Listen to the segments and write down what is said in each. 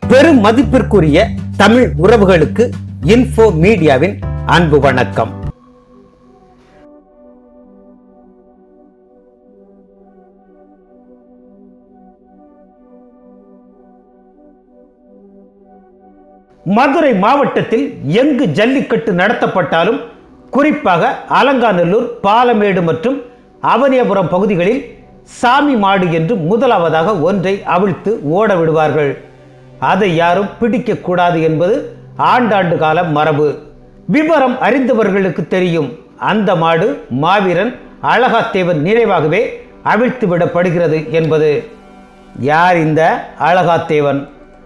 பெரும் மதிப்பிற்குரிய தமிழ் உறவுகளுக்கு இன்ஃபோ மீடியாவின் அன்பு வணக்கம் மதுரை மாவட்டத்தில் எங்கு ஜல்லிக்கட்டு நடத்தப்பட்டாலும் குறிப்பாக அலங்காநல்லூர் பாலமேடு மற்றும் அவனியபுரம் பகுதிகளில் சாமி மாடு என்று முதலாவதாக ஒன்றை அவிழ்த்து ஓட விடுவார்கள் அதை யாரும் பிடிக்கக்கூடாது என்பது ஆண்டாண்டு கால மரபு விவரம் அறிந்தவர்களுக்கு தெரியும் அந்த மாடு மாவீரன் அழகாத்தேவன் நினைவாகவே அவிழ்த்து விடப்படுகிறது என்பது யார் இந்த அழகாத்தேவன்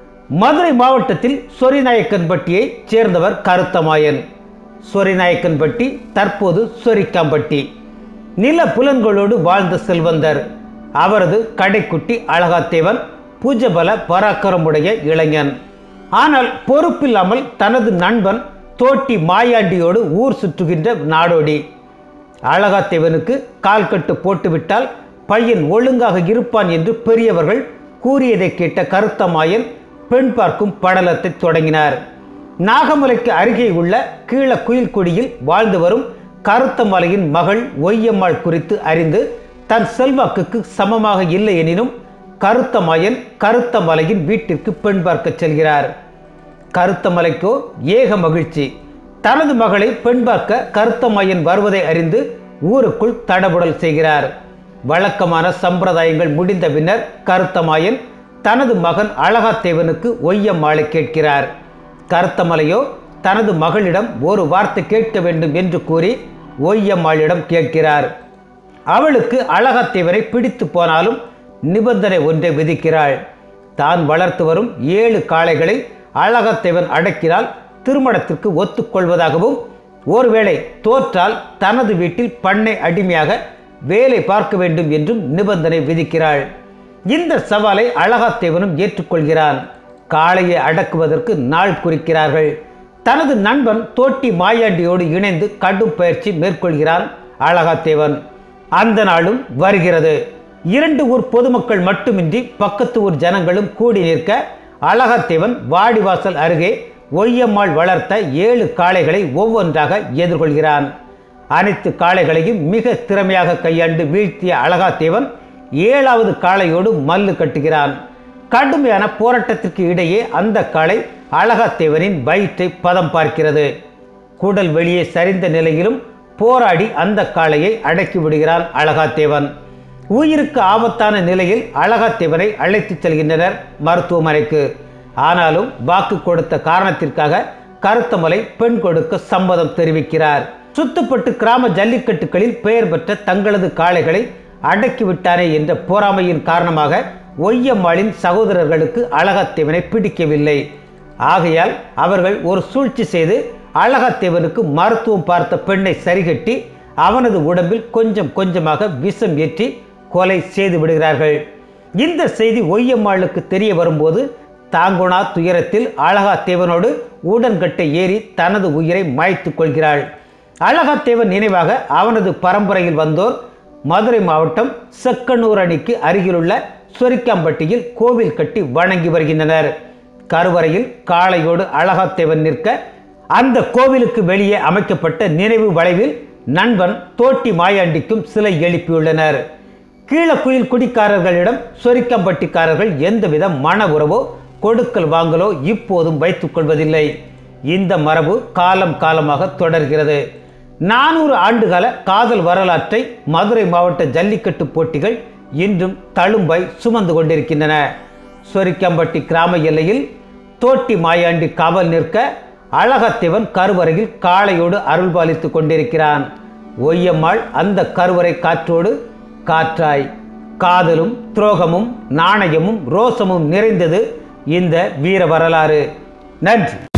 மதுரை மாவட்டத்தில் சொரிநாயக்கன்பட்டியைச் சேர்ந்தவர் கருத்தமாயன் சொரிநாயக்கன்பட்டி தற்போது சொரிக்காம்பட்டி நில புலன்களோடு வாழ்ந்த செல்வந்தர் அவரது கடைக்குட்டி அழகாத்தேவன் பூஜபல பராக்கிரமுடைய இளைஞன் ஆனால் பொறுப்பில்லாமல் தனது நண்பன் தோட்டி மாயாண்டியோடு ஊர் சுற்றுகின்ற நாடோடி அழகாத்தேவனுக்கு கால்கட்டு போட்டுவிட்டால் பையன் ஒழுங்காக இருப்பான் என்று பெரியவர்கள் கூறியதை கேட்ட கருத்தமாயன் பெண் பார்க்கும் படலத்தை தொடங்கினார் நாகமலைக்கு அருகே உள்ள கீழ குயில்குடியில் வாழ்ந்து வரும் கருத்தமலையின் மகள் ஒய்யம்மாள் குறித்து அறிந்து தன் செல்வாக்குக்கு சமமாக இல்லை எனினும் கருத்தமாயன் கருத்தமலையின் வீட்டிற்கு பெண் பார்க்க செல்கிறார் கருத்தமலைக்கோ ஏக மகிழ்ச்சி தனது மகளை பெண் பார்க்க கருத்தமாயன் வருவதை அறிந்து ஊருக்குள் தடபுடல் செய்கிறார் வழக்கமான சம்பிரதாயங்கள் முடிந்த பின்னர் கருத்தமாயன் தனது மகன் அழகாத்தேவனுக்கு ஒய்யம்மாளை கேட்கிறார் கருத்தமலையோ தனது மகளிடம் ஒரு வார்த்தை கேட்க வேண்டும் என்று கூறி ஒய்யம்மாளிடம் கேட்கிறார் அவளுக்கு அழகாத்தேவனை பிடித்து போனாலும் நிபந்தனை ஒன்றை விதிக்கிறாள் தான் வளர்த்து வரும் ஏழு காளைகளை அழகாத்தேவன் அடக்கினால் திருமணத்திற்கு ஒத்துக்கொள்வதாகவும் ஒருவேளை தோற்றால் தனது வீட்டில் பண்ணை அடிமையாக வேலை பார்க்க வேண்டும் என்றும் நிபந்தனை விதிக்கிறாள் இந்த சவாலை அழகாத்தேவனும் ஏற்றுக்கொள்கிறான் காளையை அடக்குவதற்கு நாள் குறிக்கிறார்கள் தனது நண்பன் தோட்டி மாயாண்டியோடு இணைந்து கடும் பயிற்சி மேற்கொள்கிறான் அழகாத்தேவன் அந்த நாளும் வருகிறது இரண்டு ஊர் பொதுமக்கள் மட்டுமின்றி பக்கத்து ஊர் ஜனங்களும் கூடி நிற்க அழகாத்தேவன் வாடிவாசல் அருகே ஒய்யம்மாள் வளர்த்த ஏழு காளைகளை ஒவ்வொன்றாக எதிர்கொள்கிறான் அனைத்து காளைகளையும் மிக திறமையாக கையாண்டு வீழ்த்திய அழகாத்தேவன் ஏழாவது காளையோடு மல்லு கட்டுகிறான் கடுமையான போராட்டத்திற்கு இடையே அந்த காளை அழகாத்தேவனின் வயிற்றை பதம் பார்க்கிறது குடல் வெளியே சரிந்த நிலையிலும் போராடி அந்த காளையை அடக்கி விடுகிறான் அழகாத்தேவன் உயிருக்கு ஆபத்தான நிலையில் அழகாத்தேவனை அழைத்துச் செல்கின்றனர் மருத்துவமனைக்கு ஆனாலும் வாக்கு கொடுத்த காரணத்திற்காக கருத்தமலை பெண் கொடுக்க சம்மதம் தெரிவிக்கிறார் சுத்துப்பட்டு கிராம ஜல்லிக்கட்டுகளில் பெயர் பெற்ற தங்களது காளைகளை அடக்கிவிட்டானே என்ற பொறாமையின் காரணமாக ஒய்யம்மாளின் சகோதரர்களுக்கு அழகாத்தேவனை பிடிக்கவில்லை ஆகையால் அவர்கள் ஒரு சூழ்ச்சி செய்து அழகாத்தேவனுக்கு மருத்துவம் பார்த்த பெண்ணை சரிகட்டி அவனது உடம்பில் கொஞ்சம் கொஞ்சமாக விஷம் ஏற்றி கொலை செய்து விடுகிறார்கள் இந்த செய்தி ஒய்யம்மாளுக்கு தெரிய வரும்போது தாங்குணா துயரத்தில் அழகாத்தேவனோடு உடன்கட்டை ஏறி தனது உயிரை மாய்த்து கொள்கிறாள் அழகாத்தேவன் நினைவாக அவனது பரம்பரையில் வந்தோர் மதுரை மாவட்டம் செக்கனூர் அணிக்கு அருகிலுள்ள சொரிக்காம்பட்டியில் கோவில் கட்டி வணங்கி வருகின்றனர் கருவறையில் காளையோடு அழகாத்தேவன் நிற்க அந்த கோவிலுக்கு வெளியே அமைக்கப்பட்ட நினைவு வளைவில் நண்பன் தோட்டி மாயாண்டிக்கும் சிலை எழுப்பியுள்ளனர் கீழக்குயில் குடிக்காரர்களிடம் சொரிக்கம்பட்டிக்காரர்கள் எந்தவித மன உறவோ கொடுக்கல் வாங்கலோ இப்போதும் வைத்துக் கொள்வதில்லை இந்த மரபு காலம் காலமாக தொடர்கிறது நானூறு ஆண்டுகால காதல் வரலாற்றை மதுரை மாவட்ட ஜல்லிக்கட்டு போட்டிகள் இன்றும் தழும்பாய் சுமந்து கொண்டிருக்கின்றன சொரிக்கம்பட்டி கிராம எல்லையில் தோட்டி மாயாண்டி காவல் நிற்க அழகத்தேவன் கருவறையில் காளையோடு அருள்பாலித்துக் கொண்டிருக்கிறான் ஒய்யம்மாள் அந்த கருவறை காற்றோடு காற்றாய் காதலும் துரோகமும் நாணயமும் ரோசமும் நிறைந்தது இந்த வீர வரலாறு நன்றி